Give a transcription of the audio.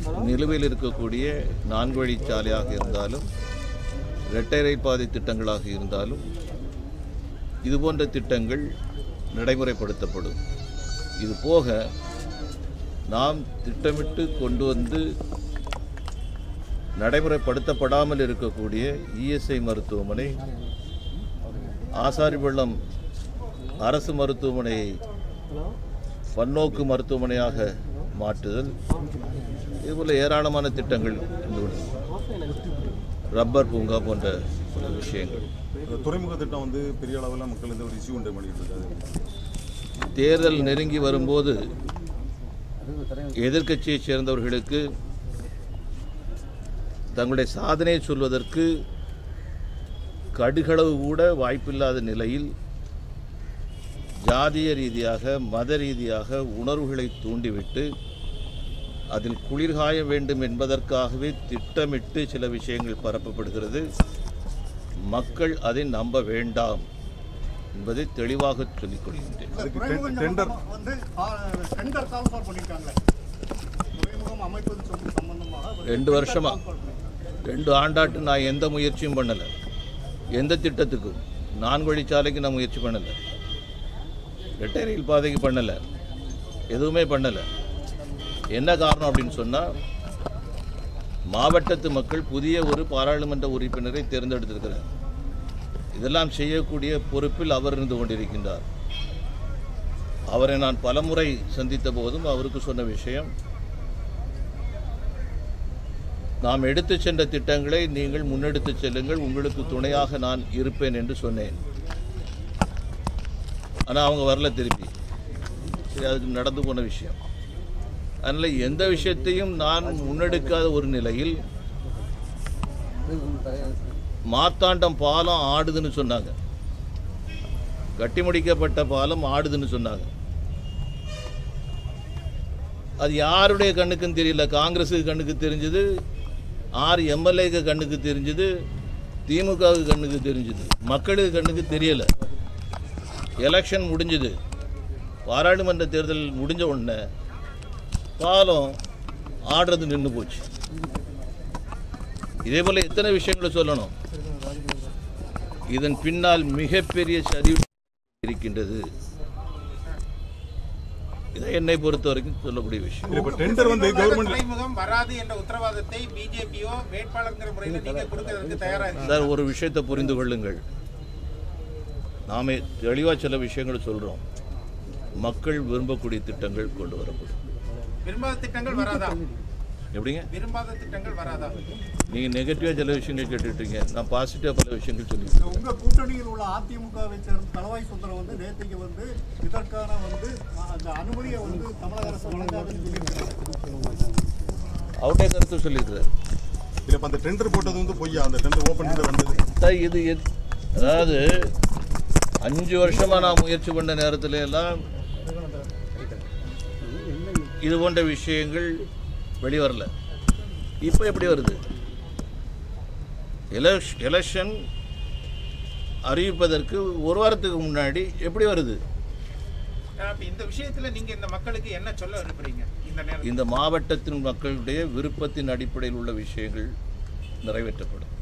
நிலுவையில் இருக்கக்கூடிய நான்கு வழிச்சாலையாக இருந்தாலும் இரட்டை ரயில் பாதை திட்டங்களாக இருந்தாலும் இது போன்ற திட்டங்கள் நடைமுறைப்படுத்தப்படும் இது போக நாம் திட்டமிட்டு கொண்டு வந்து நடைமுறைப்படுத்தப்படாமல் இருக்கக்கூடிய இஎஸ்ஐ மருத்துவமனை ஆசாரிபள்ளம் அரசு மருத்துவமனையை பன்னோக்கு மருத்துவமனையாக மாற்றுதல் இதுபோல் ஏராளமான திட்டங்கள் இருந்து உள்ளன. ரப்பர் பூங்கா போன்ற பல விஷயங்கள் இந்த துறைமுக திட்டம் வந்து பெரிய அளவில் மக்கள் இந்த ஒரு இஷ்யூ உண்டு பண்ணிட்டு இருக்காது தேர்தல் நெருங்கி வரும்போது எதிர்க்கட்சியைச் சேர்ந்தவர்களுக்கு தங்களுடைய சாதனையை சொல்வதற்கு கடுகளவு கூட வாய்ப்பில்லாத நிலையில் ஜாதிய ரீதியாக மத ரீதியாக உணர்வுகளை தூண்டிவிட்டு அதில் குளிர்காய வேண்டும் என்பதற்காகவே திட்டமிட்டு சில விஷயங்கள் பரப்பப்படுகிறது மக்கள் அதை நம்ப வேண்டாம் என்பதை தெளிவாக சொல்லிக் கொள்கின்றேன் அதுக்கு துறைமுகம் டெண்டர் சம்பந்தமா வந்து டெண்டர் கால் ஃபார் பண்ணிருக்காங்களே துறைமுகம் அமைப்பது சொல்லி சம்பந்தமாக ஒரு ரெண்டு tender வருஷமா. call for பண்ணிருக்காங்க. ரெண்டு ஆண்டாட்டு நான் எந்த முயற்சியும் பண்ணலை எந்த திட்டத்துக்கும் நான்கு வழிச்சாலைக்கு நான் முயற்சி பண்ணலை இரட்டை ரயில் பாதைக்கு பண்ணலை எதுவுமே பண்ணலை என்ன காரணம் அப்படின்னு சொன்னால் மாவட்டத்து மக்கள் புதிய ஒரு பாராளுமன்ற உறுப்பினரை தேர்ந்தெடுத்திருக்கிறார் இதெல்லாம் செய்யக்கூடிய பொறுப்பில் அவர் இருந்து கொண்டிருக்கின்றார் அவரை நான் பலமுறை சந்தித்த போதும் அவருக்கு சொன்ன விஷயம் நாம் எடுத்துச் சென்ற திட்டங்களை நீங்கள் முன்னெடுத்துச் செல்லுங்கள் உங்களுக்கு துணையாக நான் இருப்பேன் என்று சொன்னேன் ஆனால் அவங்க வரல திருப்பி சரி அதுக்கு நடந்து போன விஷயம் அதனால் எந்த விஷயத்தையும் நான் முன்னெடுக்காத ஒரு நிலையில் மாத்தாண்டம் பாலம் ஆடுதுன்னு சொன்னாங்க கட்டி முடிக்கப்பட்ட பாலம் ஆடுதுன்னு சொன்னாங்க அது யாருடைய கண்ணுக்கும் தெரியல காங்கிரஸுக்கு கண்ணுக்கு தெரிஞ்சது ஆறு எம்எல்ஏக்கு கண்ணுக்கு தெரிஞ்சது திமுகவுக்கு கண்ணுக்கு தெரிஞ்சது மக்களுக்கு கண்ணுக்கு தெரியல எலெக்ஷன் முடிஞ்சது பாராளுமன்ற தேர்தல் முடிஞ்ச உடனே பாலம் ஆடுறது நின்று போச்சு இதே போல் எத்தனை விஷயங்களை சொல்லணும் இதன் பின்னால் மிகப்பெரிய சதி இருக்கின்றது இதை என்னை பொறுத்த வரைக்கும் சொல்லக்கூடிய விஷயம் இப்போ டெண்டர் வந்து கவர்மெண்ட் துறைமுகம் வராது என்ற உத்தரவாதத்தை பிஜேபியோ வேட்பாளர்ங்கிற முறையில் நீங்க கொடுக்கறதுக்கு தயாரா இருக்கீங்க சார் ஒரு விஷயத்தை புரிந்து கொள்ளுங்கள் நாமே தெளிவாக சில விஷயங்களை சொல்கிறோம் மக்கள் விரும்பக்கூடிய திட்டங்கள் கொண்டு வரப்படும் விரும்பாத திட்டங்கள் வராதா எப்படிங்க விரும்பாத திட்டங்கள் வராதா நீங்கள் நெகட்டிவாக சில விஷயங்கள் கேட்டுட்ருங்க நான் பாசிட்டிவாக பல விஷயங்கள் இந்த சொல்லியிருக்கேன் உங்க கூட்டணியில் உள்ள அதிமுகவை சேர்ந்த தலவாய் சுந்தரம் வந்து நேற்றுக்கு வந்து இதற்கான வந்து அஹ், அந்த அனுமதியை வந்து தமிழக அரசு வழங்காதுன்னு சொல்லியிருக்காங்க அவருடைய கருத்து சொல்லியிருக்கிறார் இல்லை இப்போ அந்த டெண்டர் போட்டது வந்து பொய்யா அந்த டெண்டர் ஓப்பன் டெண்டர் வந்தது சார் இது எத்- அதாவது அஞ்சு வருஷமாக நான் முயற்சி பண்ண நேரத்துல எல்லாம் இது போன்ற விஷயங்கள் வெளிவரல இப்போ எப்படி வருது எலெஷ் எலெக்ஷன் அறிவிப்பதற்கு ஒரு வாரத்துக்கு முன்னாடி எப்படி வருது அப்ப இந்த விஷயத்துல நீங்க இந்த மக்களுக்கு என்ன சொல்ல விரும்புறீங்க இந்த நேரத்தில் இந்த மாவட்டத்தின் மக்களுடைய விருப்பத்தின் அடிப்படையில் உள்ள விஷயங்கள் நிறைவேற்றப்படும்